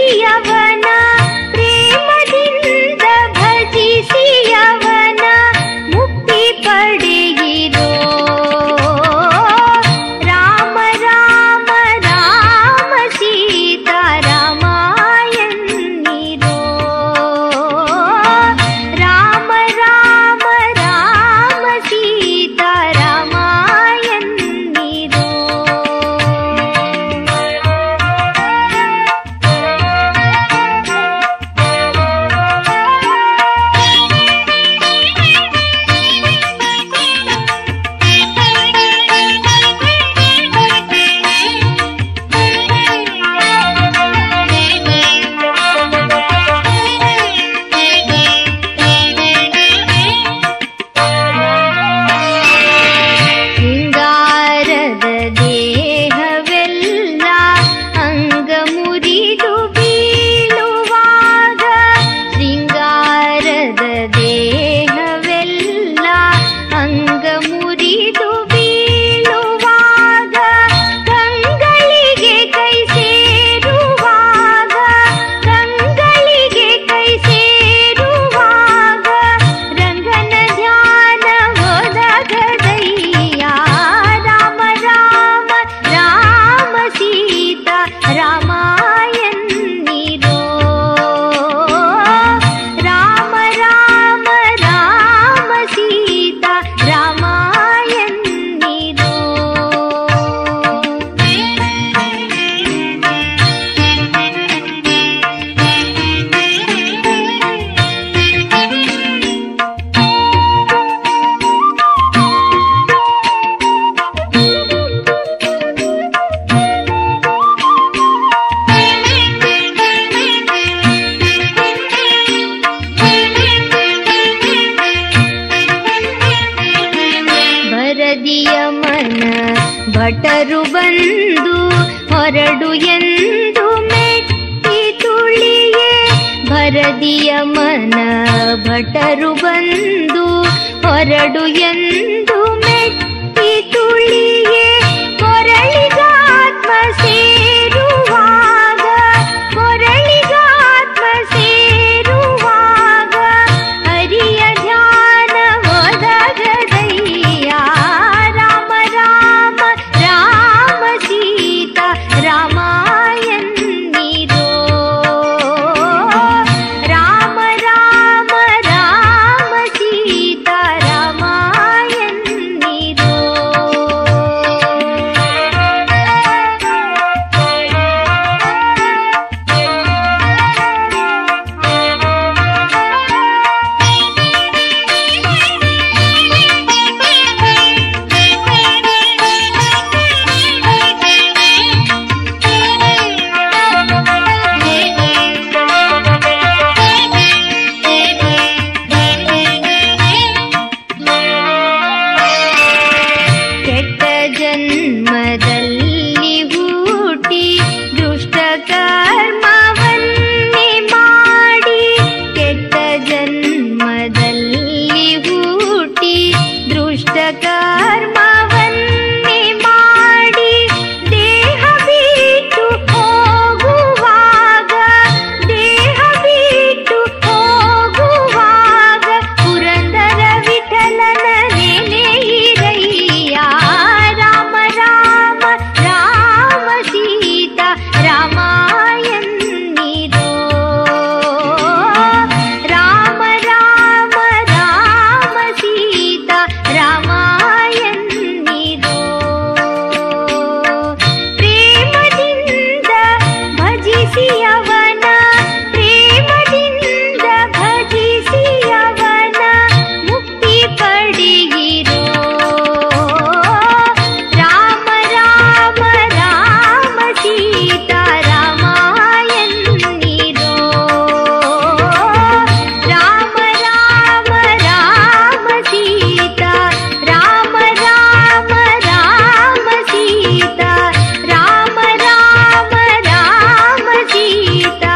ಭಜಿಸಿಯವನ ಪ್ರೇಮದಿಂದ ಭಜಿಸಿಯವನ ಮುಕ್ತಿ ಪಡೆಯಿರೋ ರಾಮ ರಾಮ ರಾಮ ಸೀತಾ ರಾಮಾಯಣಿರೋ ರಾಮ ರಾಮ ರಾಮ ಸೀತಾ ರಾಮಾಯಣಿರೋ ಸಿಂಗಾರದ ದೇಹವೆಲ್ಲ ಅಂಗ ಮುರಿದು ಬೀಳುವಾಗ ಸಿಂಗಾರದ ದೇಹವೆಲ್ಲ ಅಂಗ ಮುರಿದು ಬೀಳುವಾಗ ಕಂಗಳಿಗೆ ಕೈ ಸೇರುವಾಗ ಕಂಗಳಿಗೆ ಕೈ ಸೇರುವಾಗ ರಂಗನ ಧ್ಯಾನ ಒದಗದಯ್ಯ ರಾಮ ರಾಮ ರಾಮ ಸೀತಾ ರಾಮಾಯಣಿರೋ ರಾಮ ರಾಮ ರಾಮ ಸೀತಾ ರಾಮಾಯಣಿರೋ ಭರದಿಯ ಮನ ಭಟರು ಬಂದು ಹೊರಡು ಎಂದು ಮೆಟ್ಟಿ ತುಳಿಯೇ ಭರದಿಯ ಮನ ಭಟರು ಬಂದು ಹೊರಡು ಎಂದು ಮೆಟ್ಟಿ ತುಳಿಯೇ ಕೊರಳಿಗಾತ್ಮ ಸೇರುವಾಗ ಕೊರಳಿಗಾತ್ಮ ಸೇರುವಾಗ ಹರಿಯ ಧ್ಯಾನ ಒದಗದಯ್ಯ ರಾಮ ರಾಮ ರಾಮ ಸೀತಾ ರಾಮಾಯಣಿರೋ ರಾಮ ರಾಮ ರಾಮ ಸೀತಾ ರಾಮಾಯಣಿರೋ ಕೆಟ್ಟ ಜನ್ಮದಲ್ಲಿ ಹೂಟಿ ದುಷ್ಟ ಕರ್ಮವನ್ನೇ ಮಾಡಿ ಕೆಟ್ಟ ಜನ್ಮದಲ್ಲಿ ಹೂಟಿ ದೃಷ್ಟ ಕರ್ಮವನ್ನೇ ಮಾಡಿ ದೇಹ ಬಿಟ್ಟು ಹೋಗುವಾಗ ದೇಹ ಬಿಟ್ಟು ಹೋಗುವಾಗ ಪುರಂದರ ವಿಠಲನ ನೆನೆಯಿರಯ್ಯ ರಾಮ ರಾಮ ರಾಮ ಸೀತಾ ರಾಮಾಯಣಿರೋ ರಾಮ ರಾಮ ರಾಮ ಸೀತಾ ರಾಮಾಯಣಿರೋ ಪ್ರೇಮದಿಂದ ಭಜಿಸಿಯವನ ಪ್ರೇಮದಿಂದ ಭಜಿಸಿಯವನ ಮುಕ್ತಿ ಪಡೆಯಿರೋ ರಾಮ ರಾಮ ರಾಮ ಸೀತಾ ರಾಮಾಯಣಿರೋ ರಾಮ ರಾಮ ರಾಮ ಸೀತಾ ರಾಮ ರಾಮ ರಾಮ ಸೀತಾ ರಾಮ ರಾಮ ರಾಮ ಸೀತಾ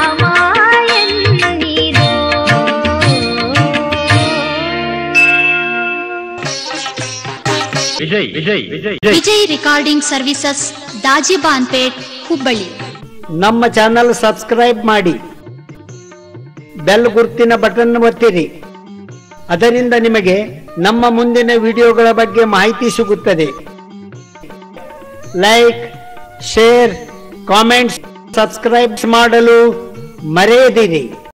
ರಾಮಾಯಣಿರೋ ವಿಜಯ್ ವಿಜಯ್ ವಿಜಯ್ ವಿಜಯ್ ರಿಕಾರ್ಡಿಂಗ್ ಸರ್ವಿಸಸ್ ದಾಜಿಬಾನ್ಪೇಟ್ ಹುಬ್ಬಳ್ಳಿ ನಮ್ಮ ಚಾನಲ್ ಸಬ್ಸ್ಕ್ರೈಬ್ ಮಾಡಿ ಬೆಲ್ ಗುರುತಿನ ಬಟನ್ ಒತ್ತಿರಿ ಅದರಿಂದ ನಿಮಗೆ ನಮ್ಮ ಮುಂದಿನ ವಿಡಿಯೋಗಳ ಬಗ್ಗೆ ಮಾಹಿತಿ ಸಿಗುತ್ತದೆ ಲೈಕ್ ಶೇರ್ ಕಾಮೆಂಟ್ಸ್ ಸಬ್ಸ್ಕ್ರೈಬ್ ಮಾಡಲು ಮರೆಯದಿರಿ